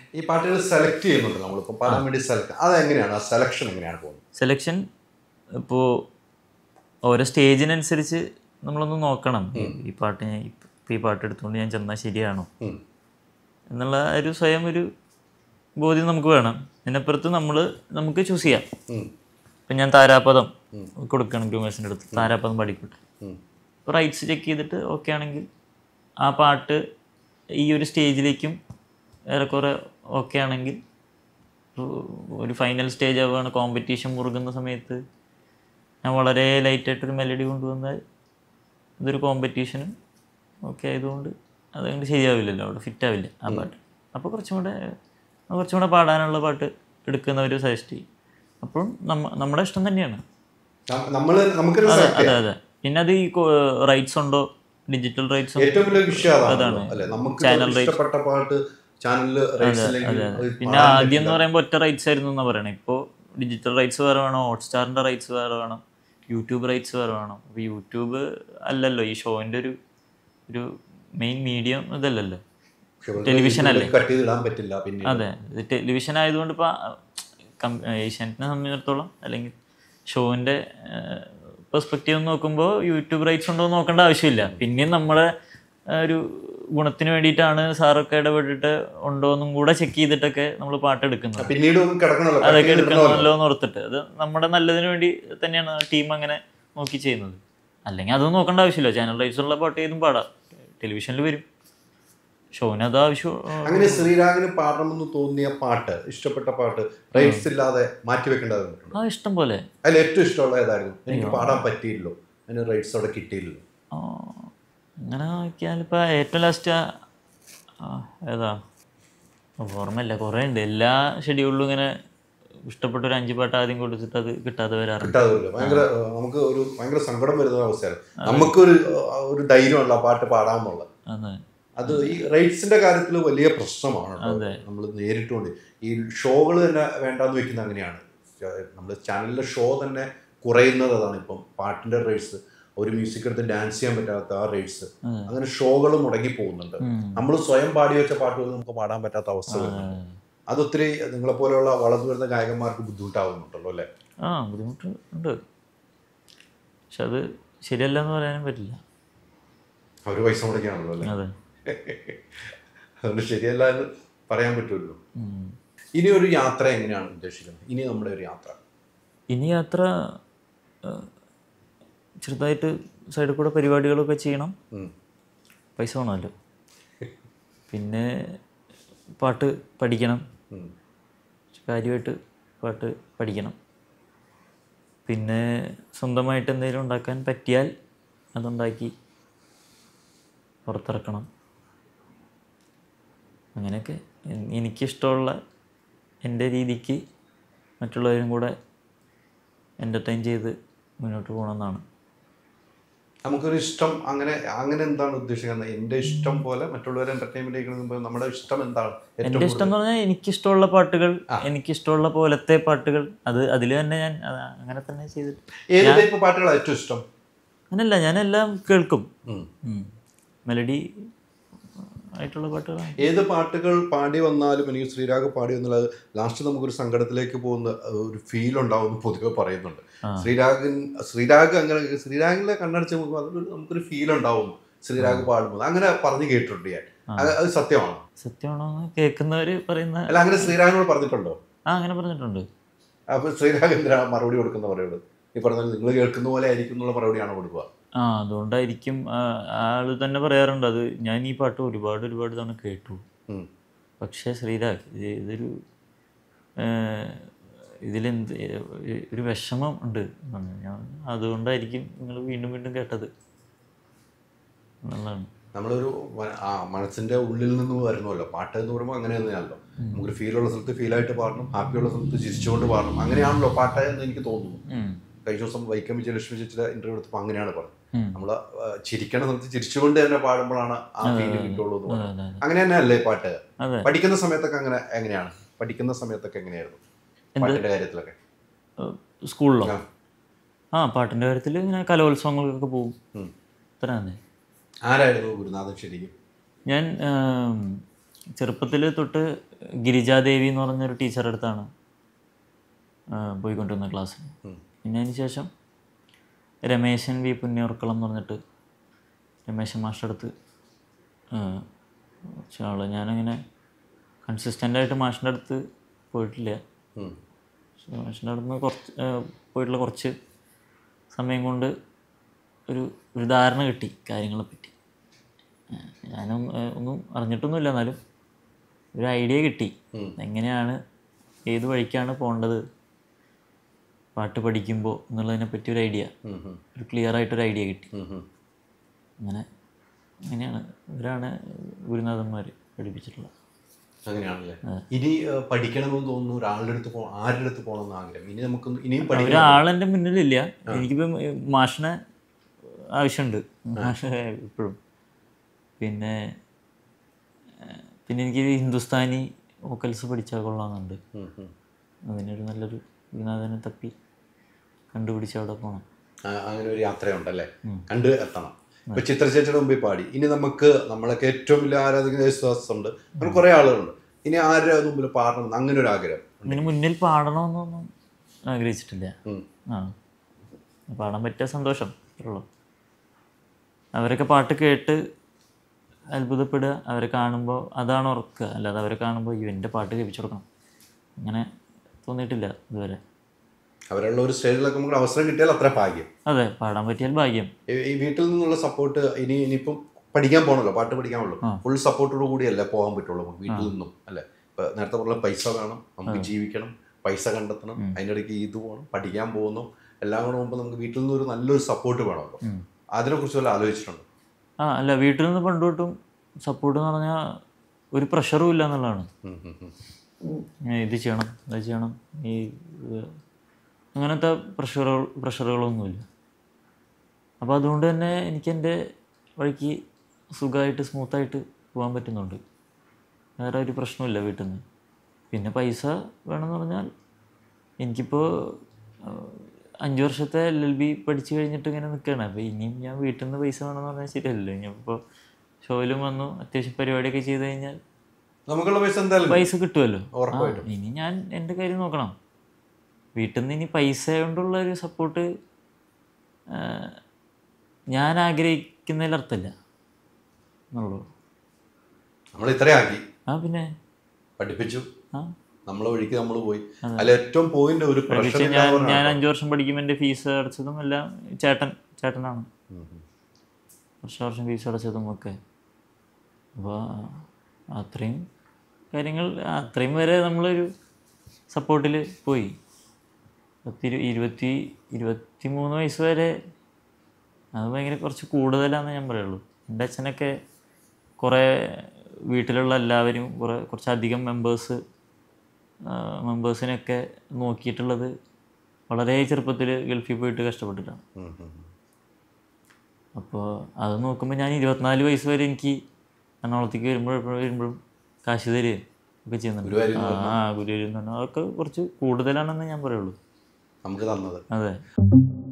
ഈ പാട്ടുകൾ സെലക്ട് ചെയ്യുന്നുണ്ട് നമ്മളിപ്പോൾ പാടാൻ വേണ്ടി സെലക്ട് അതെങ്ങനെയാണ് ആ സെലക്ഷൻ എങ്ങനെയാണ് പോകുന്നത് സെലക്ഷൻ ഇപ്പോൾ ഓരോ സ്റ്റേജിനനുസരിച്ച് നമ്മളൊന്ന് നോക്കണം ഈ- ഈ പാട്ട് ഞാൻ ഇപ്പം ഈ പാട്ട് എടുത്തുകൊണ്ട് ഞാൻ ചെന്നാൽ ശരിയാണോ ഉം. എന്നുള്ള ഒരു സ്വയം ഒരു ബോധ്യം നമുക്ക് വേണം അതിനപ്പുറത്ത് നമ്മൾ നമുക്ക് ചൂസ് ചെയ്യാം ഉം. ഇപ്പം ഞാൻ താരാപദം കൊടുക്കണം ഗ്രൂമേഴ്സിൻ്റെ അടുത്ത് താരാപദം പാടിക്കോട്ടെ ഉം. അപ്പോൾ റൈറ്റ്സ് ചെക്ക് ചെയ്തിട്ട് ഓക്കെ ആണെങ്കിൽ ആ പാട്ട് ഈ ഒരു സ്റ്റേജിലേക്കും ഏറെക്കുറെ ഓക്കെ ആണെങ്കിൽ ഒരു- ഒരു ഫൈനൽ സ്റ്റേജ് ആവുകയാണ് കോമ്പറ്റീഷൻ മുറുകുന്ന സമയത്ത് ഞാൻ വളരെ ലൈറ്റായിട്ടൊരു മെലഡി കൊണ്ടുവന്നാൽ ഇതൊരു കോമ്പറ്റീഷനും ഓക്കെ ആയതുകൊണ്ട് അതുകൊണ്ട് ശരിയാവില്ലല്ലോ അവിടെ ഫിറ്റ് ആവില്ല ആ പാട്ട് അപ്പോൾ കുറച്ചും കൂടെ കുറച്ചും കൂടെ പാടാനുള്ള പാട്ട് എടുക്കുന്നവർ സജസ്റ്റ് ചെയ്യും അപ്പോൾ നമ്മ നമ്മുടെ ഇഷ്ടം തന്നെയാണ് ന- നമ്മള് നമുക്കൊരു അതെ select അതെ അതെ പിന്നെ അത് ഈ റൈറ്റ്സ് ഉണ്ടോ ഡിജിറ്റൽ റൈറ്റ്സ് ഏറ്റവും വലിയ വിഷയം അതാണ് അതാണ്. അല്ലെ നമുക്ക് Channel ഇപ്പൊ ഇഷ്ടപ്പെട്ട പാട്ട് ചാനലില് റൈറ്റ്സ് ഇല്ലെങ്കിൽ അത് പിന്നെ പാടാൻ ആദ്യം എന്ന് പറയുമ്പോൾ ഒറ്റ റൈറ്റ്സ് ആയിരുന്നു എന്നാ പറയണേ ഇപ്പോൾ ഡിജിറ്റൽ റൈറ്റ്സ് വേറെ വേണം ഹോട്ട്സ്റ്റാറിൻ്റെ റൈറ്റ്സ് വേറെ വേണം യൂട്യൂബ് റൈറ്റ്സ് വേറെ വേണം അപ്പോൾ യൂട്യൂബ് അല്ലല്ലോ ഈ ഷോൻ്റെ ഒരു ഒരു മെയിൻ മീഡിയം ഇതല്ലല്ലോ പക്ഷെ വെറുതെ ടെലിവിഷൻ അല്ലേ? യൂട്യൂബിൽ കട്ട് ചെയ്തിടാൻ പറ്റില്ല പിന്നെ അതെ ഇത് ടെലിവിഷൻ ആയതുകൊണ്ട് ഇപ്പോൾ ഏഷ്യാനെറ്റിനെ സംബന്ധിച്ചിടത്തോളം അല്ലെങ്കിൽ ഷോവിൻ്റെ പെർസ്പെക്റ്റീവ് നോക്കുമ്പോൾ യൂട്യൂബ് റൈറ്റ്സ് ഉണ്ടോ എന്ന് നോക്കേണ്ട ആവശ്യമില്ല പിന്നെയും നമ്മുടെ ആ, ഒരു ഗുണത്തിന് വേണ്ടിയിട്ടാണ് സാറൊക്കെ ഇടപെട്ടിട്ട് ഉണ്ടോ എന്നും കൂടെ ചെക്ക് ചെയ്തിട്ടൊക്കെ നമ്മൾ പാട്ട് എടുക്കുന്നത് പിന്നീട് ഒന്നും കിടക്കണല്ലോ cut അതൊക്കെ ചെയ്തിടണമല്ലോ. എടുക്കണമല്ലോ എന്ന് ഓർത്തിട്ട് അത് നമ്മുടെ നല്ലതിന് വേണ്ടി തന്നെയാണ് ടീം അങ്ങനെ നോക്കി ചെയ്യുന്നത് അല്ലെങ്കിൽ അതൊന്നും നോക്കേണ്ട ആവശ്യമില്ല ചാനൽ റൈറ്റ്സ് ഉള്ള പാട്ട് ഏതും പാടാം ടെലിവിഷനിൽ വരും ഷോന് അത് ആവശ്യം അങ്ങനെ ശ്രീരാഗിന് പാടണമെന്ന് തോന്നിയ പാട്ട് ഇഷ്ടപ്പെട്ട പാട്ട് റൈറ്റ്സ് ഇല്ലാതെ മാറ്റി വെക്കേണ്ടതുണ്ട് ആ ഇഷ്ടം പോലെ അതിൽ ഏറ്റവും ഇഷ്ടമുള്ള ഏതായിരുന്നു എനിക്ക് പാടാൻ പറ്റിയില്ലോ അതിന് റൈറ്റ്സ് അവിടെ കിട്ടിയില്ലല്ലോ ആ, അങ്ങനെ നോക്കിയാൽ ഇപ്പോൾ ഏറ്റവും ലാസ്റ്റ് ഏതാ ഓർമ്മയില്ല കുറേ ഉണ്ട് എല്ലാ ഷെഡ്യൂളിലും ഇങ്ങനെ ഇഷ്ടപ്പെട്ട ഒരു അഞ്ച് പാട്ട് ആദ്യം കൊടുത്തിട്ട് അത് കിട്ടാതെ വരാറുണ്ട് കിട്ടാതെ വരില്ല ഭയങ്കര ഏഹ്, നമുക്ക് ഒരു ഭയങ്കര സങ്കടം വരുന്ന അവസ്ഥയാണ് നമുക്കൊരു ഏഹ്, ഒരു ധൈര്യമുള്ള ആ പാട്ട് പാടാമെന്നുള്ള അതെ അത് ഈ റൈറ്റ്സിന്റെ കാര്യത്തിൽ വലിയ പ്രശ്നമാണ് നമ്മൾ നേരിട്ടുകൊണ്ട് ഈ ഷോകൾ തന്നെ വേണ്ടാന്ന് വെക്കുന്നത് അങ്ങനെയാണ് നമ്മൾ ചാനലിലെ ഷോ തന്നെ കുറയുന്നത് അതാണ് ഇപ്പം പാട്ടിന്റെ റൈറ്റ്സ് ഒരു മ്യൂസിക് എടുത്ത് ഡാൻസ് ചെയ്യാൻ പറ്റാത്ത ആ റൈറ്റ്സ് അങ്ങനെ ഷോകൾ മുടങ്ങി പോകുന്നുണ്ട് നമ്മൾ സ്വയം പാടി വെച്ച പാട്ടുകൾ നമുക്ക് പാടാൻ പറ്റാത്ത അവസ്ഥ വരുന്നുണ്ട് അതൊത്തിരി നിങ്ങളെ പോലെയുള്ള വളർന്നു വരുന്ന ഗായകന്മാർക്ക് ബുദ്ധിമുട്ടാവുന്നുണ്ടല്ലോ അല്ലേ ആ ബുദ്ധിമുട്ട് ഉണ്ട് പക്ഷെ അത് ശരിയല്ല എന്ന് പറയാനും പറ്റില്ല അവർ പൈസ മുടക്കിയാണല്ലോ അല്ലേ അതെ അതുകൊണ്ട് ശരിയല്ല എന്ന് പറയാൻ പറ്റുമല്ലോ ഉം. ഇനി ഒരു യാത്ര എങ്ങനെയാണ് ഉദ്ദേശിക്കുന്നത് ഇനി നമ്മുടെ ഒരു യാത്ര ഇനി യാത്ര ആ, ചെറുതായിട്ട് സൈഡിൽ കൂടെ പരിപാടികളൊക്കെ ചെയ്യണം ഉം. പൈസ വേണമല്ലോ പിന്നെ പാട്ട് പഠിക്കണം ഉം. കാര്യമായിട്ട് പാട്ട് പഠിക്കണം പിന്നെ സ്വന്തമായിട്ട് എന്തെങ്കിലും ഉണ്ടാക്കാൻ പറ്റിയാൽ അതുണ്ടാക്കി പുറത്തിറക്കണം അങ്ങനെയൊക്കെ എൻ- എനിക്കിഷ്ടമുള്ള എൻ്റെ രീതിക്ക് മറ്റുള്ളവരും കൂടെ എൻ്റർടൈൻ ചെയ്ത് മുന്നോട്ട് പോകണമെന്നാണ് നമുക്കൊരു ഇഷ്ടം അങ്ങനെ അങ്ങനെ എന്താണ് ഉദ്ദേശിക്കുന്നത് എൻ്റെ ഇഷ്ടം പോലെ മറ്റുള്ളവരെ എന്റർടൈൻമെന്റ് ചെയ്യുമ്പോൾ നമ്മുടെ ഇഷ്ടം എന്താണ് എൻ്റെ ഇഷ്ടം എന്ന് പറഞ്ഞാൽ എനിക്കിഷ്ടമുള്ള പാട്ടുകൾ എനിക്കിഷ്ടമുള്ള പോലത്തെ പാട്ടുകൾ അത് അതിൽ തന്നെ ഞാൻ അത് അങ്ങനെ തന്നെ ചെയ്തിട്ട് ഏത് ടൈപ്പ് പാട്ടുകളാണ് ഏറ്റവും ഇഷ്ടം അങ്ങനല്ല ഞാനെല്ലാം കേൾക്കും ഉം. മെലഡി ആയിട്ടുള്ള പാട്ടുകളാണ് ഏത് പാട്ടുകൾ പാടി വന്നാലും എനിക്ക് ശ്രീരാഗ് പാടി വന്നാൽ ലാസ്റ്റ് നമുക്കൊരു സങ്കടത്തിലേക്ക് പോകുന്ന അഹ്, ഒരു ഫീൽ ഉണ്ടാവും പൊതുവെ പറയുന്നുണ്ട് ശ്രീരാഗൻ ശ്രീരാഗ് അങ്ങനെ ശ്രീരാഗിലെ കണ്ണടച്ച് നോക്കുമ്പോൾ അതൊരു നമുക്കൊരു ഫീൽ ഉണ്ടാവും ശ്രീരാഗ് പാടുമ്പോൾ അങ്ങനെ പറഞ്ഞു കേട്ടിട്ടുണ്ട് ഞാൻ അത് അത് സത്യമാണ് സത്യമാണോ എന്ന് കേൾക്കുന്നവർ പറയുന്ന അല്ല അങ്ങനെ ശ്രീരാഗിനോട് പറഞ്ഞിട്ടുണ്ടോ ആ അങ്ങനെ പറഞ്ഞിട്ടുണ്ട് അപ്പൊ ശ്രീരാഗ് എന്തിനാ മറുപടി കൊടുക്കുന്ന പറയുന്നത് ഈ പറഞ്ഞ നിങ്ങൾ കേൾക്കുന്ന പോലെ ആയിരിക്കും എന്നുള്ള മറുപടിയാണോ കൊടുക്കുക ആ അതുകൊണ്ടായിരിക്കും ആൾ തന്നെ പറയാറുണ്ട് അത് ഞാൻ ഈ പാട്ട് ഒരുപാട് ഒരുപാട് തവണ കേട്ടു ഉം. പക്ഷേ ശ്രീരാഗ് ഇത് ഇതൊരു ഏഹ്, ഇതിലെന്ത് ഏഹ്, ഒരു വിഷമം ഉണ്ട് എന്നാണ് ഞാൻ അതുകൊണ്ടായിരിക്കും നിങ്ങൾ വീണ്ടും വീണ്ടും കേട്ടത് എന്നുള്ളതാണ് നമ്മളൊരു വ- ആ മനസ്സിന്റെ ഉള്ളിൽ നിന്ന് വരുന്നല്ലോ പാട്ട് എന്ന് പറയുമ്പോൾ അങ്ങനെ തന്നെയാണല്ലോ നമുക്കൊരു ഫീലുള്ള സ്ഥലത്ത് ഫീലായിട്ട് പാടണം ഹാപ്പിയുള്ള സ്ഥലത്ത് ചിരിച്ചുകൊണ്ട് പാടണം അങ്ങനെയാണല്ലോ പാട്ട് എന്ന് എനിക്ക് തോന്നുന്നു ഉം. കഴിഞ്ഞ ദിവസം വൈക്കം വിജയലക്ഷ്മി ചേച്ചിയുടെ ഇന്റർവ്യൂ എടുത്തപ്പോൾ അങ്ങനെയാണ് പറഞ്ഞത് ഉം. നമ്മൾ ചിരിക്കണ സ്ഥലത്ത് ചിരിച്ചുകൊണ്ട് തന്നെ പാടുമ്പോഴാണ് ആ ഫീൽ കിട്ടുള്ളൂ എന്ന് അതെ പറഞ്ഞത് അതെ അങ്ങനെ തന്നെയല്ലേ പാട്ട് അതെ പഠിക്കുന്ന സമയത്തൊക്കെ അങ്ങനെ എങ്ങനെയാണ് പഠിക്കുന്ന സമയത്തൊക്കെ എങ്ങനെയായിരുന്നു പാട്ടിന്റെ കാര്യത്തിലൊക്കെ ഏഹ്, സ്കൂളിലോ ആ. ആ പാട്ടിൻ്റെ കാര്യത്തിൽ ഇങ്ങനെ കലോത്സവങ്ങൾക്കൊക്കെ പോകും ഉം. അത്ര തന്നെ ആരായിരുന്നു ഗുരുനാഥൻ ശരിക്കും ഞാൻ ചെറുപ്പത്തിൽ തൊട്ട് ഗിരിജാദേവി എന്ന് പറഞ്ഞൊരു ടീച്ചറുടെ അടുത്താണ് ആ, പോയിക്കൊണ്ടിരുന്നത് ക്ലാസ്സിൽ പിന്നെ അതിന് ശേഷം രമേശൻ വി പുന്നൂർക്കുളം എന്ന് പറഞ്ഞിട്ട് രമേശൻ മാസ്റ്റർ അടുത്ത് കുറച്ച് ആള് ഞാനങ്ങനെ കൺസിസ്റ്റൻ്റ് ആയിട്ട് മാഷിൻ്റെ അടുത്ത് പോയിട്ടില്ല ഉം. പക്ഷേ മാഷിൻ്റെ അടുത്ത് നിന്ന് കുറച്ച് ആ, പോയിട്ടുള്ള കുറച്ച് സമയം കൊണ്ട് ഒരു ഒരു ധാരണ കിട്ടി കാര്യങ്ങളെ പറ്റി ആ, ഞാനും ആ, ഒന്നും അറിഞ്ഞിട്ടൊന്നുമില്ല എന്നാലും ഒരു ഐഡിയ കിട്ടി എങ്ങനെയാണ് ഏത് വഴിക്കാണ് പോകേണ്ടത് പാട്ട് പഠിക്കുമ്പോൾ എന്നുള്ളതിനെ പറ്റി ഒരു ഐഡിയ ഉം, ഉം. ഒരു ക്ലിയർ ആയിട്ടൊരു ഐഡിയ കിട്ടി ഉം, ഉം. അങ്ങനെ അങ്ങനെയാണ് ഇവരാണ് ഗുരുനാഥന്മാർ പഠിപ്പിച്ചിട്ടുള്ളത് അങ്ങനെയാണല്ലേ ഇനി ഏഹ്, പഠിക്കണമെന്ന് തോന്നുന്നു ഒരാളുടെ അടുത്ത് പോ ആരുടെ അടുത്ത് പോകണമെന്ന് ആഗ്രഹം ഇനി നമുക്ക് ഇനിയും പഠിക്കണം ഒരാളെൻ്റെ മുന്നിലില്ല എനിക്കിപ്പം മാഷിനെ ആവശ്യമുണ്ട് മാഷ് ഇപ്പോഴും പിന്നെ ഏഹ്, പിന്നെ എനിക്ക് ഹിന്ദുസ്ഥാനി വോക്കൽസ് പഠിച്ചാൽ കൊള്ളാമെന്നുണ്ട് ഉം, ഉം. അതിനൊരു നല്ലൊരു ഗുരുനാഥനെ തപ്പി കണ്ടുപിടിച്ച് അവിടെ പോകണം ആ, അങ്ങനെ ഒരു യാത്രയുണ്ടല്ലേ കണ്ട് എത്തണം ഇപ്പൊ ചിത്രചേച്ചിയുടെ മുമ്പിൽ പാടി ഇനി നമുക്ക് നമ്മളൊക്കെ ഏറ്റവും വലിയ ആരാധിക്കുന്ന യേശുദാസ് ഉണ്ട് അങ്ങനെ കുറെ ആളുകളുണ്ട് ഇനി ആരുടെ മുമ്പിൽ പാടണം എന്ന് അങ്ങനെ ഒരു ആഗ്രഹം ഇതിന് മുന്നിൽ പാടണമെന്നൊന്നും ആഗ്രഹിച്ചിട്ടില്ല ഉം. ആ പാടാൻ പറ്റിയ സന്തോഷം അത്രേ ഉള്ളൂ അവരൊക്കെ പാട്ട് കേട്ട് അത്ഭുതപ്പെടുക അവരെ കാണുമ്പോൾ അതാണ് ഉറക്കുക അല്ലാതെ അവരെ കാണുമ്പോൾ അയ്യോ എൻ്റെ പാട്ട് കേൾപ്പിച്ചു കൊടുക്കണം അങ്ങനെ തോന്നിയിട്ടില്ല ഇതുവരെ അവരുള്ള ഒരു സ്റ്റേജിലൊക്കെ നമുക്ക് അവസരം കിട്ടിയാൽ അത്ര ഭാഗ്യം അതെ പാടാൻ പറ്റിയാൽ ഭാഗ്യം ഈ- ഈ വീട്ടിൽ നിന്നുള്ള സപ്പോർട്ട് ഇനി ഇനിയിപ്പം പഠിക്കാൻ പോകണല്ലോ പാട്ട് പഠിക്കാമല്ലോ ഫുൾ സപ്പോർട്ടോട് കൂടിയല്ലേ പോകാൻ പറ്റുള്ളൂ നമുക്ക് വീട്ടിൽ നിന്നും അല്ലേ ഇപ്പൊ നേരത്തെ പറഞ്ഞ പൈസ വേണം നമുക്ക് ജീവിക്കണം പൈസ കണ്ടെത്തണം അതിൻ്റെ ഇടയ്ക്ക് ഇത് പോകണം പഠിക്കാൻ പോകുന്നു എല്ലാം കൂടെ മുമ്പ് നമുക്ക് വീട്ടിൽ നിന്ന് ഒരു നല്ലൊരു സപ്പോർട്ട് വേണമല്ലോ അതിനെ കുറിച്ച് വല്ല ആലോചിച്ചിട്ടുണ്ട് ആ അല്ല വീട്ടിൽ നിന്ന് പണ്ട് തൊട്ടും സപ്പോർട്ട് എന്ന് പറഞ്ഞാൽ ഒരു പ്രഷറും ഇല്ല എന്നുള്ളതാണ് ഉം, ഉം, ഉം. ഞാൻ ഇത് ചെയ്യണം അത് ചെയ്യണം ഈ ഇത് അങ്ങനത്തെ പ്രഷറുകൾ പ്രഷറുകളൊന്നുമില്ല അപ്പോൾ അതുകൊണ്ട് തന്നെ എനിക്ക് എൻ്റെ വഴിക്ക് സുഖമായിട്ട് സ്മൂത്തായിട്ട് പോകാൻ പറ്റുന്നുണ്ട് വേറെ ഒരു പ്രശ്നമില്ല വീട്ടിൽ നിന്ന് പിന്നെ പൈസ വേണമെന്ന് പറഞ്ഞാൽ എനിക്കിപ്പോൾ അഞ്ച് വർഷത്തെ എൽ എൽ ബി പഠിച്ചു കഴിഞ്ഞിട്ട് ഇങ്ങനെ നിൽക്കുകയാണ് അപ്പോൾ ഇനിയും ഞാൻ വീട്ടിൽ നിന്ന് പൈസ വേണമെന്ന് പറഞ്ഞാൽ ശരിയല്ലല്ലോ ഞാൻ ഇപ്പോൾ ഷോയിലും വന്നു അത്യാവശ്യം പരിപാടിയൊക്കെ ചെയ്ത് കഴിഞ്ഞാൽ നമുക്കുള്ള പൈസ എന്തായാലും പൈസ കിട്ടുമല്ലോ ഉറപ്പായിട്ടും. ആ, ഇനി ഞാൻ എൻ്റെ കാര്യം നോക്കണം വീട്ടിൽ നിന്ന് ഇനി പൈസ കൊണ്ടുള്ള ഒരു സപ്പോർട്ട് ഞാൻ ആഗ്രഹിക്കുന്നതിൽ അർത്ഥമില്ല എന്നുള്ളൂ നമ്മൾ ഇത്രയും ആക്കി ആ പിന്നെ പഠിപ്പിച്ചു ആ നമ്മളെ വഴിക്ക് നമ്മൾ പോയി അതിൽ ഏറ്റവും പോയിന്റ് ഒരു പക്ഷേ പ്രഷർ ഞാൻ ഞാൻ അഞ്ച് വർഷം പഠിക്കുമ്പോൾ എൻ്റെ ഫീസ് അടച്ചതും എല്ലാം ചേട്ടൻ ചേട്ടനാണ് വർഷം വർഷം ഫീസ് അടച്ചതും ഒക്കെ അപ്പോൾ അത്രയും കാര്യങ്ങൾ അത്രയും വരെ നമ്മളൊരു സപ്പോർട്ടിൽ പോയി പത്തിരു ഇരുപത്തി ഇരുപത്തി മൂന്ന് വയസ്സ് വരെ അത് ഭയങ്കര കുറച്ച് കൂടുതലാണെന്ന് ഞാൻ പറയുള്ളൂ എൻ്റെ അച്ഛനൊക്കെ കുറേ വീട്ടിലുള്ള എല്ലാവരും കുറേ കുറച്ചധികം മെമ്പേഴ്സ് മെമ്പേഴ്സിനൊക്കെ നോക്കിയിട്ടുള്ളത് വളരെ ചെറുപ്പത്തിൽ ഗൾഫിൽ പോയിട്ട് കഷ്ടപ്പെട്ടിട്ടാണ് അപ്പോൾ അത് നോക്കുമ്പോൾ ഞാൻ ഇരുപത്തിനാല് വയസ്സ് വരെ എനിക്ക് എറണാകുളത്തേക്ക് വരുമ്പോഴും വരുമ്പോഴും കാശ് തരിക ഒക്കെ ചെയ്യുന്നുണ്ട് ഗുരുവായൂരിൽ ആ ഗുരുവായൂരിൽ നിന്ന് പറഞ്ഞാൽ അതൊക്കെ കുറച്ച് കൂടുതലാണെന്ന് ഞാൻ പറയുള്ളൂ നമുക്ക് തന്നത് അതെ